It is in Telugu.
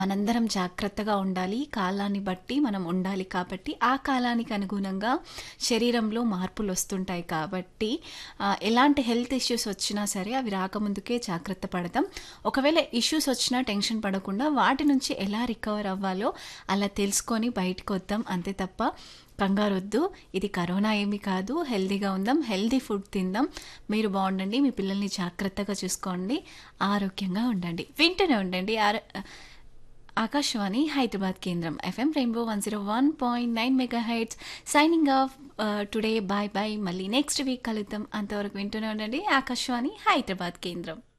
మనందరం జాగ్రత్తగా ఉండాలి. కాలాన్ని బట్టి మనం ఉండాలి కాబట్టి, ఆ కాలానికి అనుగుణంగా శరీరంలో మార్పులొస్తుంటాయి కాబట్టి, ఆహ్, ఎలాంటి హెల్త్ ఇష్యూస్ వచ్చినా సరే అవి రాకముందుకే జాగ్రత్త పడదాం. ఒకవేళ ఇష్యూస్ వచ్చినా టెన్షన్ పడకుండా వాటి నుంచి ఎలా రికవర్ అవ్వాలో అలా తెలుసుకొని బయటకొద్దాం. అంతే తప్ప కంగారొద్దు. ఇది కరోనా ఏమీ కాదు. హెల్తీగా ఉందాం. హెల్తీ ఫుడ్ తిందాం. మీరు బావుండండి. మీ పిల్లల్ని జాగ్రత్తగా చూసుకోండి. ఆరోగ్యంగా ఉండండి. వింటూనే ఉండండి. ఆర ఆకాశవాణి హైదరాబాద్ కేంద్రం. FM rainbow 101.9 megahertz. Signing off ah, today bye bye. మళ్ళీ నెక్స్ట్ వీక్ కలుద్దాం. అంతవరకు వింటూనే ఉండండి. ఆకాశవాణి హైదరాబాద్ కేంద్రం.